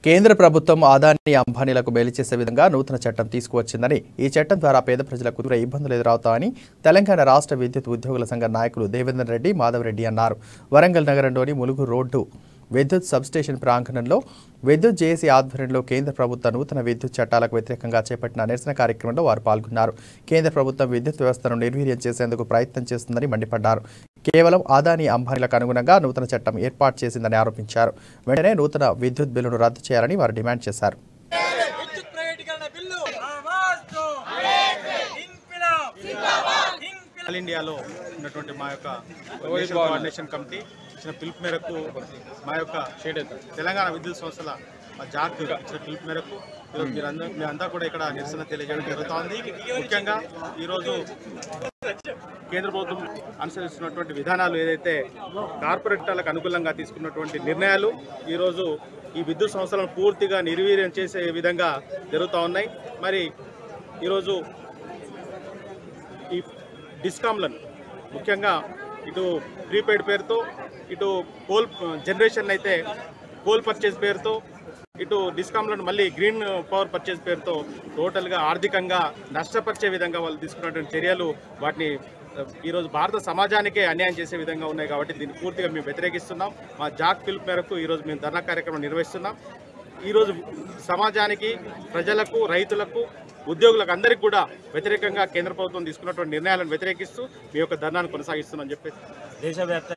కేంద్ర ప్రభుత్వం ఆదాని అంబానీలకు మేలు చేసే విధంగా నూతన చట్టం తీసుకువచ్చిందని ఈ చట్టం ద్వారా పేద ప్రజలకు తీవ్ర ఇబ్బందులు ఎదురవుతాయని తెలంగాణ రాష్ట్ర విద్యుత్ ఉద్యోగుల సంఘ నాయకులు దేవేందర్ రెడ్డి మాధవరెడ్డి అన్నారు వరంగల్ నగరంలోని ములుగు రోడ్డు విద్యుత్ సబ్స్టేషన్ ప్రాంగణంలో విద్యుత్ జేఏసీ ఆధ్వర్యంలో కేంద్ర ప్రభుత్వ నూతన విద్యుత్ చట్టాలకు వ్యతిరేకంగా చేపట్టిన నిరసన కార్యక్రమంలో వారు పాల్గొన్నారు కేంద్ర ప్రభుత్వం విద్యుత్ వ్యవస్థను నిర్వీర్యం చేసేందుకు ప్రయత్నం చేస్తుందని మండిపడ్డారు కేవలం ఆదాని అంబానీలకు అనుగుణంగా నూతన చట్టం ఏర్పాటు చేసిందని ఆరోపించారు వెంటనే నూతన విద్యుత్ బిల్లును రద్దు చేయాలని వారు డిమాండ్ చేశారు విద్యుత్ ప్రైవేటీకరణ బిల్లు ఆవాజ్ దో ఇన్కిలాబ్ ఇన్కిలాబ్ ఆల్ ఇండియాలో ఉన్నటువంటి మా యొక్క నేషనల్ కోఆర్డినేషన్ కమిటీ ఇచ్చిన పిలుపు మేరకు మా యొక్క తెలంగాణ విద్యుత్ సంస్థల మా జాక్ ఇచ్చిన పిలుపు మేరకు ఈరోజు మీరందరూ మీరంతా కూడా ఇక్కడ నిరసన తెలియజేయడం జరుగుతోంది ముఖ్యంగా ఈరోజు కేంద్ర ప్రభుత్వం అనుసరిస్తున్నటువంటి విధానాలు ఏదైతే కార్పొరేటర్లకు అనుకూలంగా తీసుకున్నటువంటి నిర్ణయాలు ఈరోజు ఈ విద్యుత్ సంస్థలను పూర్తిగా నిర్వీర్యం చేసే విధంగా జరుగుతూ ఉన్నాయి మరి ఈరోజు ఈ డిస్కామ్లను ముఖ్యంగా ఇటు ప్రీపెయిడ్ పేరుతో ఇటు కోల్ జనరేషన్ అయితే కోల్ పర్చేజ్ పేరుతో ఇటు డిస్కామ్లను మళ్ళీ గ్రీన్ పవర్ పర్చేజ్ పేరుతో టోటల్గా ఆర్థికంగా నష్టపరిచే విధంగా వాళ్ళు తీసుకున్నటువంటి చర్యలు వాటిని ఆ, ఈరోజు భారత సమాజానికే అన్యాయం చేసే విధంగా ఉన్నాయి కాబట్టి దీన్ని పూర్తిగా మేము వ్యతిరేకిస్తున్నాం మా జాక్ పిలుపు మేరకు ఈరోజు మేము ధర్నా కార్యక్రమం నిర్వహిస్తున్నాం ఈరోజు సమాజానికి ప్రజలకు రైతులకు ఉద్యోగులకు అందరికీ కూడా వ్యతిరేకంగా కేంద్ర ప్రభుత్వం తీసుకున్నటువంటి నిర్ణయాలను వ్యతిరేకిస్తూ మీ యొక్క ధర్నాను కొనసాగిస్తున్నామని చెప్పేసి దేశవ్యాప్త